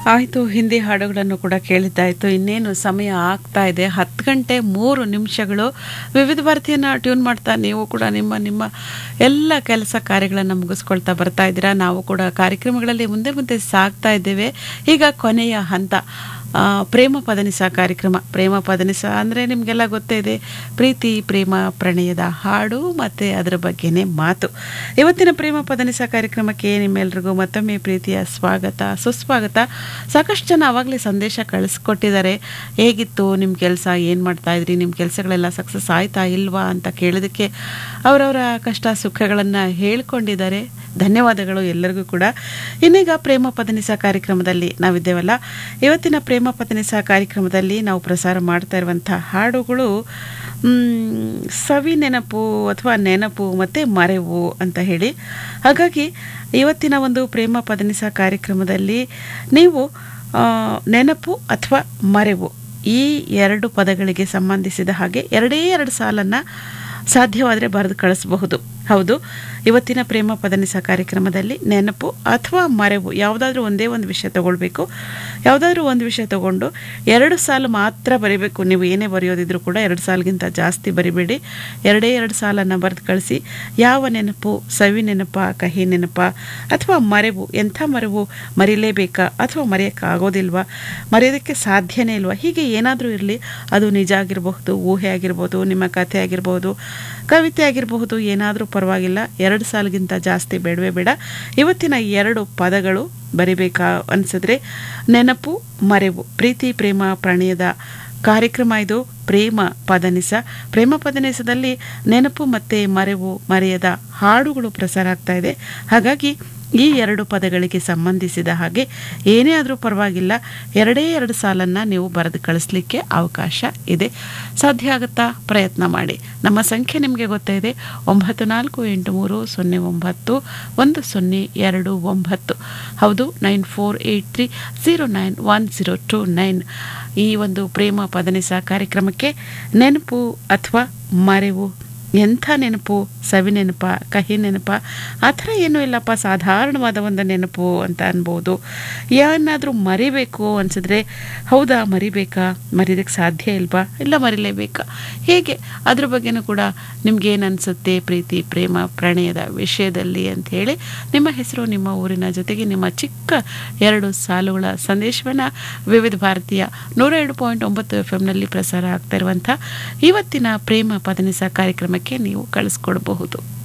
ಆಯಿತು ಹಿಂದಿ ಹಾಡುಗಳನ್ನು ಕೂಡ ಕೇಳಿದ್ದಾಯಿತು ಇನ್ನೇನು ಸಮಯ ಆಗ್ತಾ ಇದೆ ಹತ್ತು ಗಂಟೆ ಮೂರು ನಿಮಿಷಗಳು ವಿವಿಧ ಭಾರತೀಯನ ಟ್ಯೂನ್ ಮಾಡ್ತಾ ನೀವು ಕೂಡ ನಿಮ್ಮ ನಿಮ್ಮ ಎಲ್ಲ ಕೆಲಸ ಕಾರ್ಯಗಳನ್ನು ಮುಗಿಸ್ಕೊಳ್ತಾ ಬರ್ತಾ ಇದ್ದೀರಾ ನಾವು ಕೂಡ ಕಾರ್ಯಕ್ರಮಗಳಲ್ಲಿ ಮುಂದೆ ಮುಂದೆ ಸಾಗ್ತಾ ಇದ್ದೇವೆ ಈಗ ಕೊನೆಯ ಹಂತ ಆ, ಪ್ರೇಮ ಪದನಿಸ ಕಾರ್ಯಕ್ರಮ ಪ್ರೇಮ ಪದನಿಸ ಅಂದರೆ ನಿಮಗೆಲ್ಲ ಗೊತ್ತೇ ಇದೆ ಪ್ರೀತಿ ಪ್ರೇಮ ಪ್ರಣಯದ ಹಾಡು ಮತ್ತು ಅದರ ಬಗ್ಗೆನೇ ಮಾತು ಇವತ್ತಿನ ಪ್ರೇಮ ಪದನಿಸ ಕಾರ್ಯಕ್ರಮಕ್ಕೆ ನಿಮ್ಮೆಲ್ರಿಗೂ ಮತ್ತೊಮ್ಮೆ ಪ್ರೀತಿಯ ಸ್ವಾಗತ ಸುಸ್ವಾಗತ ಸಾಕಷ್ಟು ಜನ ಆವಾಗಲೇ ಸಂದೇಶ ಕಳಿಸ್ಕೊಟ್ಟಿದ್ದಾರೆ ಹೇಗಿತ್ತು ನಿಮ್ಮ ಕೆಲಸ ಏನು ಮಾಡ್ತಾ ಇದ್ರಿ ನಿಮ್ಮ ಕೆಲಸಗಳೆಲ್ಲ ಸಕ್ಸಸ್ ಆಯ್ತಾ ಇಲ್ವಾ ಅಂತ ಕೇಳೋದಕ್ಕೆ ಅವರವರ ಕಷ್ಟ ಸುಖಗಳನ್ನು ಹೇಳ್ಕೊಂಡಿದ್ದಾರೆ ಧನ್ಯವಾದಗಳು ಎಲ್ಲರಿಗೂ ಕೂಡ ಇನ್ನೀಗ ಪ್ರೇಮ ಪದನಿಸ ಕಾರ್ಯಕ್ರಮದಲ್ಲಿ ನಾವಿದ್ದೇವಲ್ಲ ಇವತ್ತಿನ ಪ್ರೇಮ ಪದನಿಸ ಕಾರ್ಯಕ್ರಮದಲ್ಲಿ ನಾವು ಪ್ರಸಾರ ಮಾಡ್ತಾ ಇರುವಂಥ ಹಾಡುಗಳು ಮ್, ಸವಿ ನೆನಪು ಅಥವಾ ನೆನಪು ಮತ್ತು ಮರೆವು ಅಂತ ಹೇಳಿ ಹಾಗಾಗಿ ಇವತ್ತಿನ ಒಂದು ಪ್ರೇಮ ಪದನಿಸ ಕಾರ್ಯಕ್ರಮದಲ್ಲಿ ನೀವು ಆ, ನೆನಪು ಅಥವಾ ಮರೆವು ಈ ಎರಡು ಪದಗಳಿಗೆ ಸಂಬಂಧಿಸಿದ ಹಾಗೆ ಎರಡೇ ಎರಡು ಸಾಲನ್ನು ಸಾಧ್ಯವಾದರೆ ಬರೆದು ಕಳಿಸಬಹುದು ಹೌದು ಇವತ್ತಿನ ಪ್ರೇಮ ಪದನಿಸ ಕಾರ್ಯಕ್ರಮದಲ್ಲಿ ನೆನಪು ಅಥವಾ ಮರೆವು ಯಾವುದಾದ್ರೂ ಒಂದೇ ಒಂದು ವಿಷಯ ತಗೊಳ್ಬೇಕು ಯಾವುದಾದ್ರೂ ಒಂದು ವಿಷಯ ತಗೊಂಡು ಎರಡು ಸಾಲು ಮಾತ್ರ ಬರಿಬೇಕು ನೀವು ಏನೇ ಬರೆಯೋದಿದ್ರೂ ಕೂಡ ಎರಡು ಸಾಲಿಗಿಂತ ಜಾಸ್ತಿ ಬರಿಬೇಡಿ ಎರಡೇ ಎರಡು ಸಾಲನ್ನು ಬರೆದು ಕಳಿಸಿ ಯಾವ ನೆನಪು ಸವಿ ನೆನಪ ಕಹಿ ನೆನಪ ಅಥವಾ ಮರೆವು ಎಂಥ ಮರೆವು ಮರಿಲೇಬೇಕಾ ಅಥವಾ ಮರೆಯೋಕ್ಕಾಗೋದಿಲ್ವಾ ಮರೆಯೋದಕ್ಕೆ ಸಾಧ್ಯನೇ ಇಲ್ವಾ ಹೀಗೆ ಏನಾದರೂ ಇರಲಿ ಅದು ನಿಜ ಆಗಿರಬಹುದು ಊಹೆ ಆಗಿರ್ಬೋದು ನಿಮ್ಮ ಕಥೆ ಆಗಿರ್ಬೋದು ಕವಿತೆ ಆಗಿರಬಹುದು ಏನಾದರೂ ಪರವಾಗಿಲ್ಲ ಎರಡು ಸಾಲಿಗಿಂತ ಜಾಸ್ತಿ ಬೇಡವೇ ಬೇಡ ಇವತ್ತಿನ ಎರಡು ಪದಗಳು ಬರಿಬೇಕಾ ಅನಿಸಿದ್ರೆ ನೆನಪು ಮರೆವು ಪ್ರೀತಿ ಪ್ರೇಮ ಪ್ರಣಯದ ಕಾರ್ಯಕ್ರಮ ಇದು ಪ್ರೇಮ ಪದನಿಸ ಪ್ರೇಮ ಪದನಿಸದಲ್ಲಿ ನೆನಪು ಮತ್ತು ಮರೆವು ಮರೆಯದ ಹಾಡುಗಳು ಪ್ರಸಾರ ಆಗ್ತಾ ಇದೆ ಹಾಗಾಗಿ ಈ ಎರಡು ಪದಗಳಿಗೆ ಸಂಬಂಧಿಸಿದ ಹಾಗೆ ಏನೇ ಆದರೂ ಪರವಾಗಿಲ್ಲ ಎರಡೇ ಎರಡು ಸಾಲನ್ನು ನೀವು ಬರೆದು ಕಳಿಸ್ಲಿಕ್ಕೆ ಅವಕಾಶ ಇದೆ ಸಾಧ್ಯ ಆಗುತ್ತಾ ಪ್ರಯತ್ನ ಮಾಡಿ ನಮ್ಮ ಸಂಖ್ಯೆ ನಿಮಗೆ ಗೊತ್ತೇ ಇದೆ ಒಂಬತ್ತು ನಾಲ್ಕು ಎಂಟು ಮೂರು ಸೊನ್ನೆ ಒಂಬತ್ತು ಒಂದು ಸೊನ್ನೆ ಎರಡು ಒಂಬತ್ತು ಹೌದು nine four eight three zero nine one zero two nine ಈ ಒಂದು ಪ್ರೇಮ ಪದನಿಸ ಕಾರ್ಯಕ್ರಮಕ್ಕೆ ನೆನಪು ಅಥವಾ ಮರೆವು ಎಂಥ ನೆನಪು ಸವಿ ನೆನಪ ಕಹಿ ನೆನಪ ಆ ಥರ ಏನೂ ಇಲ್ಲಪ್ಪ ಸಾಧಾರಣವಾದ ಒಂದು ನೆನಪು ಅಂತ ಅನ್ಬೋದು ಏನಾದರೂ ಮರಿಬೇಕು ಅನಿಸಿದ್ರೆ ಹೌದಾ ಮರಿಬೇಕಾ ಮರಿಯೋದಕ್ಕೆ ಸಾಧ್ಯ ಇಲ್ವಾ ಇಲ್ಲ ಮರಿಲೇಬೇಕಾ ಹೇಗೆ ಅದ್ರ ಬಗ್ಗೆನೂ ಕೂಡ ನಿಮ್ಗೇನು ಅನಿಸುತ್ತೆ ಪ್ರೀತಿ ಪ್ರೇಮ ಪ್ರಣಯದ ವಿಷಯದಲ್ಲಿ ಅಂತ ಹೇಳಿ ನಿಮ್ಮ ಹೆಸರು ನಿಮ್ಮ ಊರಿನ ಜೊತೆಗೆ ನಿಮ್ಮ ಚಿಕ್ಕ ಎರಡು ಸಾಲುಗಳ ಸಂದೇಶವನ್ನು ವಿವಿಧ ಭಾರತೀಯ ನೂರ ಎರಡು ಪಾಯಿಂಟ್ ಒಂಬತ್ತು ಎಫ್ ಎಮ್ನಲ್ಲಿ ಪ್ರಸಾರ ಆಗ್ತಾ ಇರುವಂಥ ಇವತ್ತಿನ ಪ್ರೇಮ ಪದನಿಸ ಕಾರ್ಯಕ್ರಮಕ್ಕೆ ನೀವು ಕಳಿಸ್ಕೊಡ್ಬಹುದು